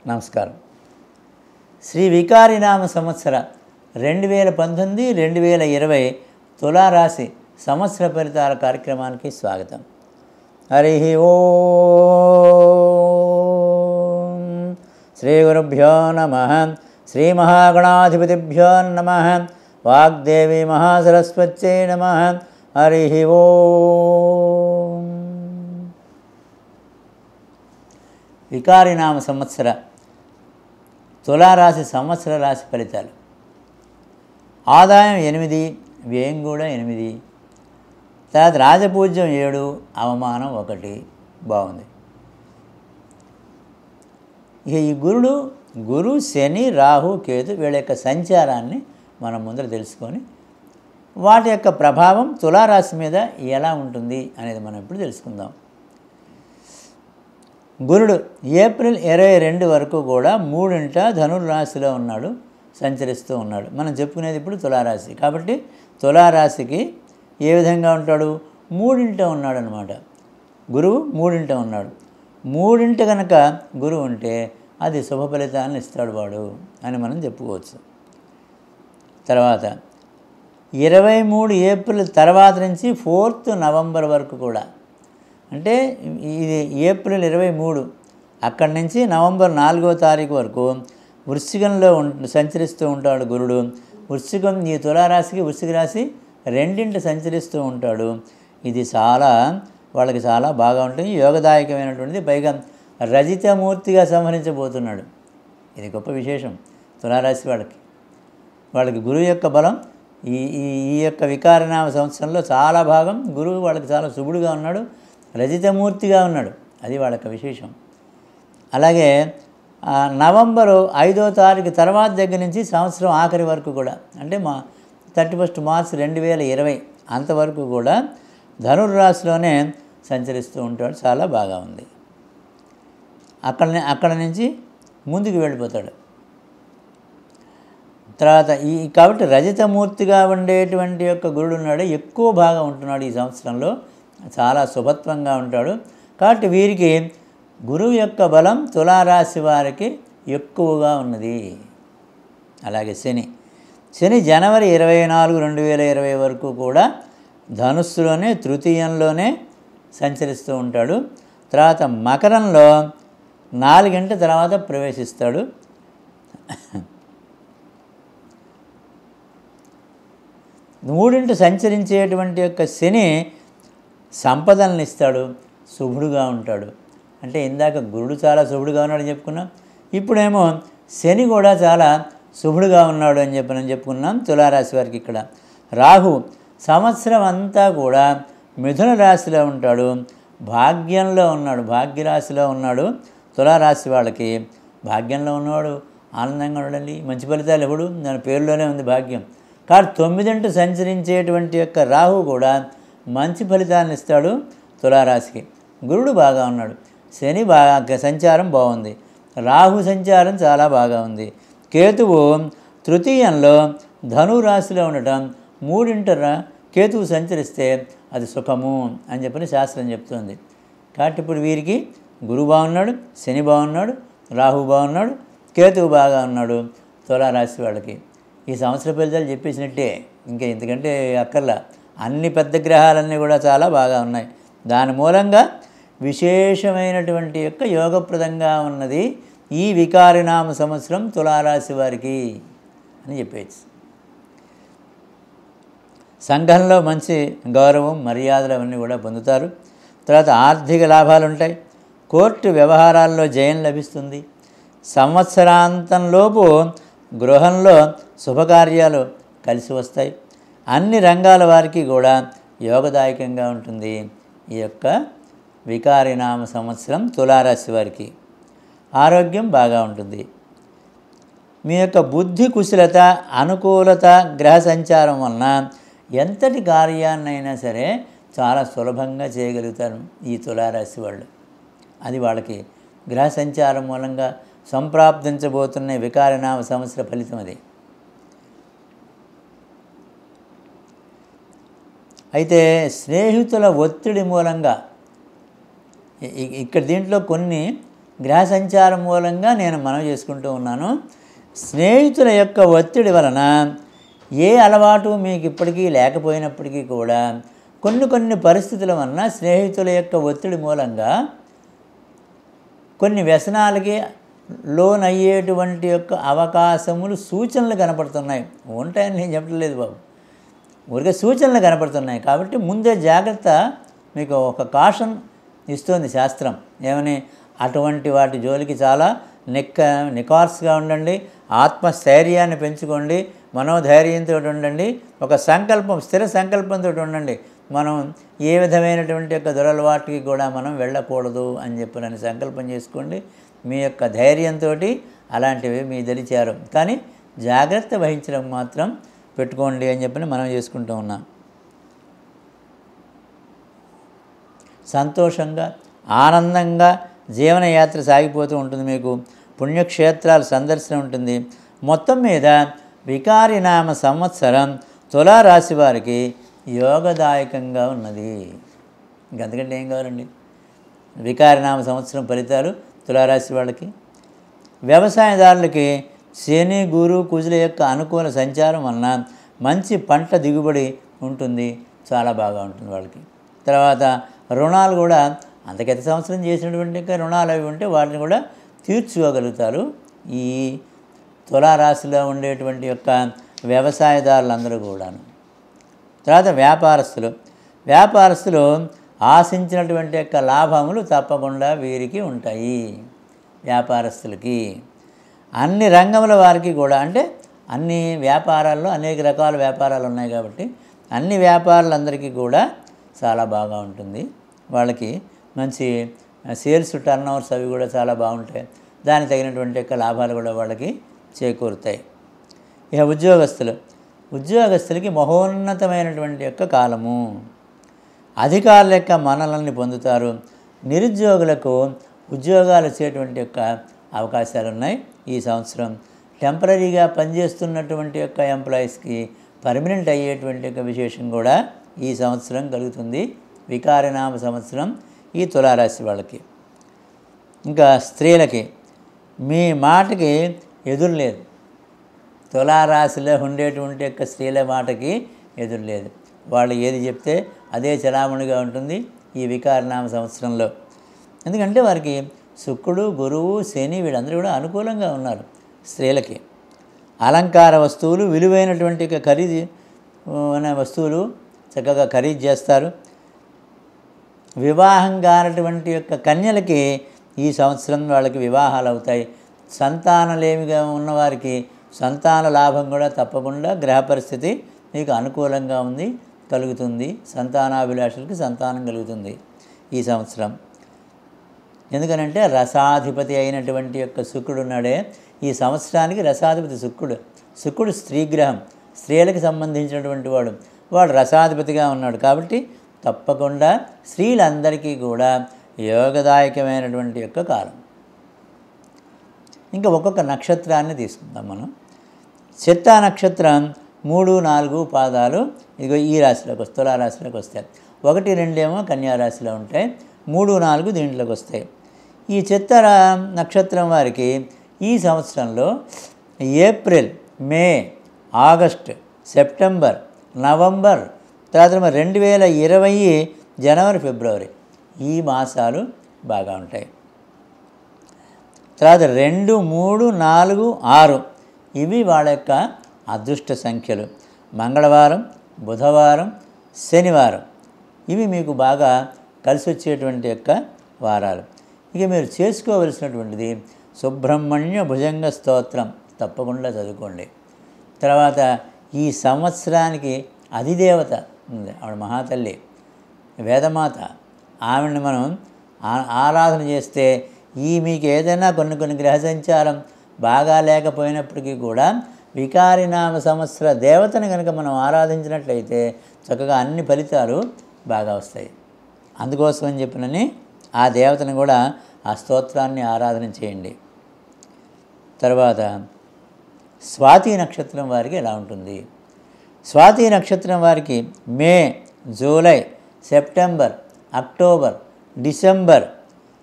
నమస్కారం శ్రీ వికారినామ సంవత్సర రెండు వేల పంతొమ్మిది రెండు వేల ఇరవై తులారాశి సంవత్సర ఫలితాల కార్యక్రమానికి స్వాగతం హరి ఓం శ్రీ గురుభ్యో నమ శ్రీ మహాగణాధిపతిభ్యో నమ వాగ్దేవి మహాసరస్వత్యై నమ హరి ఓం వికారినామ సంవత్సర తులారాశి సంవత్సర రాశి ఫలితాలు ఆదాయం ఎనిమిది వ్యయం కూడా ఎనిమిది తర్వాత రాజపూజ్యం ఏడు అవమానం ఒకటి బాగుంది ఇక ఈ గురుడు గురు శని రాహు కేతు వీళ్ళ యొక్క సంచారాన్ని మనం ముందర తెలుసుకొని వాటి యొక్క ప్రభావం తులారాశి మీద ఎలా ఉంటుంది అనేది మనం ఇప్పుడు తెలుసుకుందాం గురుడు ఏప్రిల్ ఇరవై రెండు వరకు కూడా మూడింట ధనుర్రాశిలో ఉన్నాడు సంచరిస్తూ ఉన్నాడు మనం చెప్పుకునేది ఇప్పుడు తులారాశి కాబట్టి తులారాశికి ఏ విధంగా ఉంటాడు మూడింట ఉన్నాడు అనమాట గురువు మూడింట ఉన్నాడు మూడింట కనుక గురువు ఉంటే అది శుభ ఫలితాలను ఇస్తాడు వాడు అని మనం చెప్పుకోవచ్చు తర్వాత ఇరవై మూడు ఏప్రిల్ తర్వాత నుంచి ఫోర్త్ నవంబర్ వరకు కూడా అంటే ఇది ఏప్రిల్ ఇరవై మూడు అక్కడి నుంచి నవంబర్ నాలుగో తారీఖు వరకు వృశ్చికంలో ఉం సంచరిస్తూ ఉంటాడు గురుడు వృశ్చికం ఈ తులారాశికి వృశ్చిక రాశి రెండింటి సంచరిస్తూ ఉంటాడు ఇది చాలా వాళ్ళకి చాలా బాగా ఉంటుంది యోగదాయకమైనటువంటిది పైగా రజితమూర్తిగా సంహరించబోతున్నాడు ఇది గొప్ప విశేషం తులారాశి వాళ్ళకి వాళ్ళకి గురువు యొక్క బలం ఈ ఈ ఈ యొక్క వికారనామ సంవత్సరంలో చాలా భాగం గురువు వాళ్ళకి చాలా శుభుడుగా ఉన్నాడు రజితమూర్తిగా ఉన్నాడు అది వాళ్ళకి విశేషం అలాగే ఆ, నవంబరు ఐదో తారీఖు తర్వాత దగ్గర నుంచి సంవత్సరం ఆఖరి వరకు కూడా అంటే మా థర్టీ ఫస్ట్ మార్చ్ రెండు వేల ఇరవై అంతవరకు కూడా ధనుర్రాశిలోనే సంచరిస్తూ ఉంటాడు చాలా బాగా ఉంది అక్కడ అక్కడ నుంచి ముందుకు వెళ్ళిపోతాడు తర్వాత ఈ కాబట్టి రజతమూర్తిగా ఉండేటువంటి యొక్క గురుడు ఉన్నాడు ఎక్కువ బాగా ఉంటున్నాడు ఈ సంవత్సరంలో చాలా శుభత్వంగా ఉంటాడు కాబట్టి వీరికి గురువు యొక్క బలం తులారాశి వారికి ఎక్కువగా ఉన్నది అలాగే శని శని జనవరి ఇరవై నాలుగు రెండు వేల ఇరవై వరకు కూడా ధనుస్సులోనే తృతీయంలోనే సంచరిస్తూ ఉంటాడు తర్వాత మకరంలో నాలుగింటి తర్వాత ప్రవేశిస్తాడు మూడింటి సంచరించేటువంటి యొక్క శని సంపదలను ఇస్తాడు శుభుడుగా ఉంటాడు అంటే ఇందాక గురుడు చాలా శుభుడుగా ఉన్నాడని చెప్పుకున్నాం ఇప్పుడేమో శని కూడా చాలా శుభుడుగా ఉన్నాడు అని చెప్పి మనం చెప్పుకున్నాం తులారాశి వారికి ఇక్కడ రాహు సంవత్సరం అంతా కూడా మిథున రాశిలో ఉంటాడు భాగ్యంలో ఉన్నాడు భాగ్యరాశిలో ఉన్నాడు తులారాశి వాళ్ళకి భాగ్యంలో ఉన్నవాడు ఆనందంగా ఉండాలి మంచి ఫలితాలు ఎప్పుడు దాని పేరులోనే ఉంది భాగ్యం కాబట్టి తొమ్మిదింటి సంచరించేటువంటి యొక్క రాహు కూడా మంచి ఫలితాన్ని ఇస్తాడు తులారాశికి గురుడు బాగా ఉన్నాడు శని బాగా సంచారం బాగుంది రాహు సంచారం చాలా బాగా ఉంది కేతువు తృతీయంలో ధనురాశిలో ఉండటం మూడింట కేతువు సంచరిస్తే అది సుఖము అని చెప్పని శాస్త్రం చెప్తుంది కాబట్టి ఇప్పుడు వీరికి గురువు బాగున్నాడు శని బాగున్నాడు రాహు బాగున్నాడు కేతువు బాగా ఉన్నాడు తులారాశి వాళ్ళకి ఈ సంవత్సర ఫలితాలు చెప్పేసినట్టే ఇంకా ఎందుకంటే అక్కర్లా అన్ని పెద్ద గ్రహాలన్నీ కూడా చాలా బాగా ఉన్నాయి దాని మూలంగా విశేషమైనటువంటి యొక్క యోగప్రదంగా ఉన్నది ఈ వికారినామ సంవత్సరం తులారాశి వారికి అని చెప్పేసి సంఘంలో మంచి గౌరవం మర్యాదలు అవన్నీ కూడా పొందుతారు తర్వాత ఆర్థిక లాభాలు ఉంటాయి కోర్టు వ్యవహారాల్లో జయం లభిస్తుంది సంవత్సరాంతంలోపు గృహంలో శుభకార్యాలు కలిసి వస్తాయి అన్ని రంగాల వారికి కూడా యోగదాయకంగా ఉంటుంది ఈ యొక్క వికారినామ సంవత్సరం తులారాశి వారికి ఆరోగ్యం బాగా ఉంటుంది మీ యొక్క బుద్ధి కుశలత అనుకూలత గ్రహ సంచారం వలన ఎంతటి కార్యాన్నైనా సరే చాలా సులభంగా చేయగలుగుతారు ఈ తులారాశి వాళ్ళు అది వాళ్ళకి గ్రహ సంచారం మూలంగా సంప్రాప్తించబోతున్న వికారనామ సంవత్సర ఫలితం అది అయితే స్నేహితుల ఒత్తిడి మూలంగా ఇ- ఇ- ఇక్కడ దీంట్లో కొన్ని గ్రహ సంచారం మూలంగా నేను మనవి చేసుకుంటూ ఉన్నాను స్నేహితుల యొక్క ఒత్తిడి వలన ఏ అలవాటు మీకు ఇప్పటికీ లేకపోయినప్పటికీ కూడా కొన్ని కొన్ని పరిస్థితుల వలన స్నేహితుల యొక్క ఒత్తిడి మూలంగా కొన్ని వ్యసనాలకి లోన్ అయ్యేటువంటి యొక్క అవకాశములు సూచనలు కనపడుతున్నాయి ఉంటాయని నేను చెప్పట్లేదు బాబు ఊరికే సూచనలు కనపడుతున్నాయి కాబట్టి ముందే జాగ్రత్త మీకు ఒక కాషన్ ఇస్తోంది శాస్త్రం ఏమని అటువంటి వాటి జోలికి చాలా నిక్క నికార్స్గా ఉండండి ఆత్మస్థైర్యాన్ని పెంచుకోండి మనోధైర్యంతో ఉండండి ఒక సంకల్పం స్థిర సంకల్పంతో ఉండండి మనం ఏ విధమైనటువంటి యొక్క దురలవాటికి కూడా మనం వెళ్ళకూడదు అని చెప్పినని సంకల్పం చేసుకోండి మీ యొక్క ధైర్యంతో అలాంటివి మీ తెలిచారు కానీ జాగ్రత్త వహించడం మాత్రం పెట్టుకోండి అని చెప్పి మనం చేసుకుంటూ ఉన్నాం సంతోషంగా ఆనందంగా జీవనయాత్ర సాగిపోతూ ఉంటుంది మీకు పుణ్యక్షేత్రాల సందర్శన ఉంటుంది మొత్తం మీద వికారినామ సంవత్సరం తులారాశి వారికి యోగదాయకంగా ఉన్నది ఇంకంతకంటే ఏం కావాలండి వికారినామ సంవత్సరం ఫలితాలు తులారాశి వాళ్ళకి వ్యవసాయదారులకి శని గురు కుజుల యొక్క అనుకూల సంచారం వలన మంచి పంట దిగుబడి ఉంటుంది చాలా బాగా ఉంటుంది వాళ్ళకి తర్వాత రుణాలు కూడా అంతగత సంవత్సరం చేసినటువంటి యొక్క రుణాలు అవి ఉంటే వాటిని కూడా తీర్చుకోగలుగుతారు ఈ తులారాశిలో ఉండేటువంటి యొక్క వ్యవసాయదారులందరూ కూడాను తర్వాత వ్యాపారస్తులు వ్యాపారస్తులు ఆశించినటువంటి యొక్క లాభములు తప్పకుండా వీరికి ఉంటాయి వ్యాపారస్తులకి అన్ని రంగముల వారికి కూడా అంటే అన్ని వ్యాపారాల్లో అనేక రకాల వ్యాపారాలు ఉన్నాయి కాబట్టి అన్ని వ్యాపారులందరికీ కూడా చాలా బాగా ఉంటుంది వాళ్ళకి మంచి సేల్స్ టర్న్ ఓవర్స్ అవి కూడా చాలా బాగుంటాయి దానికి తగినటువంటి యొక్క లాభాలు కూడా వాళ్ళకి చేకూరుతాయి ఇక ఉద్యోగస్తులు ఉద్యోగస్తులకి మహోన్నతమైనటువంటి యొక్క కాలము అధికారుల యొక్క మనల్ని పొందుతారు నిరుద్యోగులకు ఉద్యోగాలు వచ్చేటువంటి యొక్క అవకాశాలు ఉన్నాయి ఈ సంవత్సరం టెంపరీగా పనిచేస్తున్నటువంటి యొక్క ఎంప్లాయీస్కి పర్మనెంట్ అయ్యేటువంటి యొక్క విశేషం కూడా ఈ సంవత్సరం కలుగుతుంది వికారనామ సంవత్సరం ఈ తులారాశి వాళ్ళకి ఇంకా స్త్రీలకి మీ మాటకి ఎదురు లేదు తులారాశిలో ఉండేటువంటి యొక్క స్త్రీల మాటకి ఎదురు లేదు వాళ్ళు ఏది చెప్తే అదే చలామణిగా ఉంటుంది ఈ వికారనామ సంవత్సరంలో ఎందుకంటే వారికి శుక్రుడు గురువు శని వీళ్ళందరూ కూడా అనుకూలంగా ఉన్నారు స్త్రీలకి అలంకార వస్తువులు విలువైనటువంటి యొక్క ఖరీదు అనే వస్తువులు చక్కగా ఖరీదు చేస్తారు వివాహం కానటువంటి యొక్క కన్యలకి ఈ సంవత్సరం వాళ్ళకి వివాహాలు అవుతాయి సంతానలేమిగా ఉన్నవారికి సంతాన లాభం కూడా తప్పకుండా గ్రహ పరిస్థితి మీకు అనుకూలంగా ఉంది కలుగుతుంది సంతానాభిలాషులకి సంతానం కలుగుతుంది ఈ సంవత్సరం ఎందుకనంటే రసాధిపతి అయినటువంటి యొక్క శుక్రుడు ఉన్నాడే ఈ సంవత్సరానికి రసాధిపతి శుక్రుడు శుక్రుడు స్త్రీగ్రహం స్త్రీలకు సంబంధించినటువంటి వాడు వాడు రసాధిపతిగా ఉన్నాడు కాబట్టి తప్పకుండా స్త్రీలందరికీ కూడా యోగదాయకమైనటువంటి యొక్క కాలం ఇంకా ఒక్కొక్క నక్షత్రాన్ని తీసుకుందాం మనం చిత్తా నక్షత్రం మూడు నాలుగు పాదాలు ఇదిగో ఈ రాశిలోకి వస్తాయి తులా రాశిలోకి వస్తాయి ఒకటి రెండేమో కన్యా రాశిలో ఉంటాయి మూడు నాలుగు దీంట్లోకి వస్తాయి ఈ చిత్త నక్షత్రం వారికి ఈ సంవత్సరంలో April May August September November తర్వాత మరి రెండు వేల ఇరవై జనవరి ఫిబ్రవరి ఈ మాసాలు బాగా ఉంటాయి తర్వాత రెండు మూడు నాలుగు ఆరు ఇవి వాళ్ళ యొక్క అదృష్ట సంఖ్యలు మంగళవారం బుధవారం శనివారం ఇవి మీకు బాగా కలిసి వచ్చేటువంటి యొక్క వారాలు ఇక మీరు చేసుకోవలసినటువంటిది సుబ్రహ్మణ్య భుజంగ స్తోత్రం తప్పకుండా చదువుకోండి తర్వాత ఈ సంవత్సరానికి అధిదేవత ఉంది ఆవిడ మహాతల్లి వేదమాత ఆవిడని మనం ఆ- ఆరాధన చేస్తే ఈ మీకు ఏదైనా కొన్ని కొన్ని గ్రహ సంచారం బాగా లేకపోయినప్పటికీ కూడా వికారినామ సంవత్సర దేవతని కనుక మనం ఆరాధించినట్లయితే చక్కగా అన్ని ఫలితాలు బాగా వస్తాయి అందుకోసం అని చెప్పినని ఆ దేవతని కూడా ఆ స్తోత్రాన్ని ఆరాధన చేయండి తర్వాత స్వాతి నక్షత్రం వారికి ఎలా ఉంటుంది స్వాతి నక్షత్రం వారికి May July September October December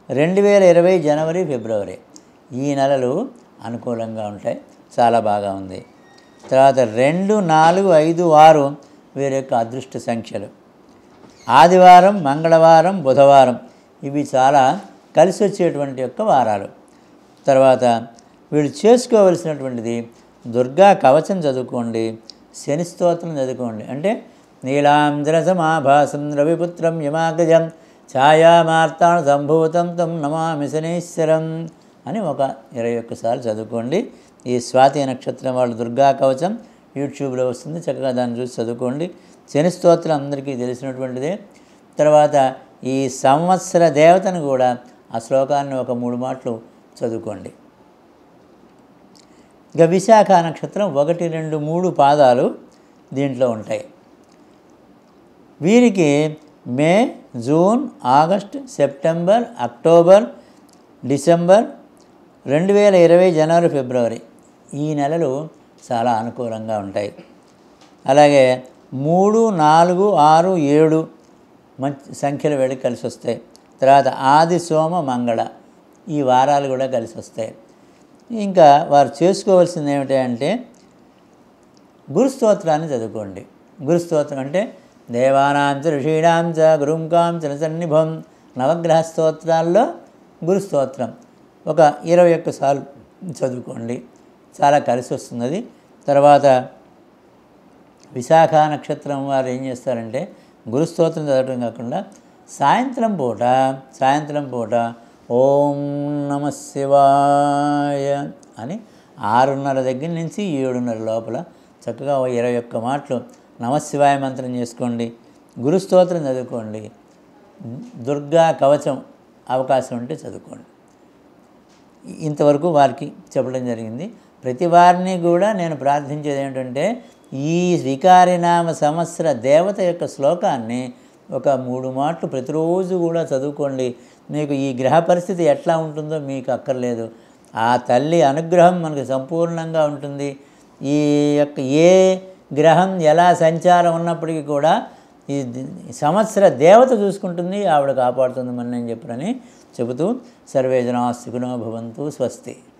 రెండు వేల ఇరవై జనవరి ఫిబ్రవరి ఈ నెలలు అనుకూలంగా ఉంటాయి చాలా బాగా ఉంది తర్వాత రెండు నాలుగు ఐదు ఆరు వీరి యొక్క అదృష్ట సంఖ్యలు ఆదివారం మంగళవారం బుధవారం ఇవి చాలా కలిసి వచ్చేటువంటి యొక్క వారాలు తర్వాత వీళ్ళు చేసుకోవలసినటువంటిది దుర్గా కవచం చదువుకోండి శని స్తోత్రం చదువుకోండి అంటే నీలాంధ్ర సమాభాసం రవిపుత్రం యమాగ్రజం ఛాయామార్తాణ సంభూతం తం నమామి శనీశ్వరం అని ఒక ఇరవై ఒక్కసార్లు చదువుకోండి ఈ స్వాతి నక్షత్రం వాళ్ళు దుర్గా కవచం యూట్యూబ్లో వస్తుంది చక్కగా దాన్ని చూసి చదువుకోండి శని స్తోత్రం అందరికీ తెలిసినటువంటిదే తర్వాత ఈ సంవత్సర దేవతను కూడా ఆ శ్లోకాన్ని ఒక మూడు మాటలు చదువుకోండి ఇక విశాఖ నక్షత్రం ఒకటి రెండు మూడు పాదాలు దీంట్లో ఉంటాయి వీరికి May June August September October December రెండు వేల ఇరవై జనవరి ఫిబ్రవరి ఈ నెలలు చాలా అనుకూలంగా ఉంటాయి అలాగే మూడు నాలుగు ఆరు ఏడు మంచి సంఖ్యలు వెళ్ళి కలిసి వస్తాయి తర్వాత ఆది సోమ మంగళ ఈ వారాలు కూడా కలిసి వస్తాయి ఇంకా వారు చేసుకోవాల్సింది ఏమిటంటే గురుస్తోత్రాన్ని చదువుకోండి గురుస్తోత్రం అంటే దేవానాంచ ఋషీణాంచ గురుంకాంచ సన్నిభం నవగ్రహ స్తోత్రాల్లో గురుస్తోత్రం ఒక ఇరవై ఒక్క సార్లు చదువుకోండి చాలా కలిసి వస్తున్నది తర్వాత విశాఖ నక్షత్రం వారు ఏం చేస్తారంటే గురుస్తోత్రం చదవటం కాకుండా సాయంత్రం పూట సాయంత్రం పూట ఓం నమ శివాయ అని ఆరున్నర దగ్గర నుంచి ఏడున్నర లోపల చక్కగా ఓ ఇరవై ఒక్క మాటలు నమశివాయ మంత్రం చేసుకోండి గురుస్తోత్రం చదువుకోండి దుర్గా కవచం అవకాశం ఉంటే చదువుకోండి ఇంతవరకు వారికి చెప్పడం జరిగింది ప్రతి వారిని కూడా నేను ప్రార్థించేది ఏంటంటే ఈ వికారినామ సంవత్సర దేవత యొక్క శ్లోకాన్ని ఒక మూడు మాటలు ప్రతిరోజు కూడా చదువుకోండి మీకు ఈ గ్రహ పరిస్థితి ఎట్లా ఉంటుందో మీకు అక్కర్లేదు ఆ తల్లి అనుగ్రహం మనకు సంపూర్ణంగా ఉంటుంది ఈ యొక్క ఏ గ్రహం ఎలా సంచారం ఉన్నప్పటికీ కూడా ఈ ది- సంవత్సర దేవత చూసుకుంటుంది ఆవిడ కాపాడుతుంది మన నేను చెప్పనని చెబుతూ సర్వేజనా సుఖినో భవంతు స్వస్తి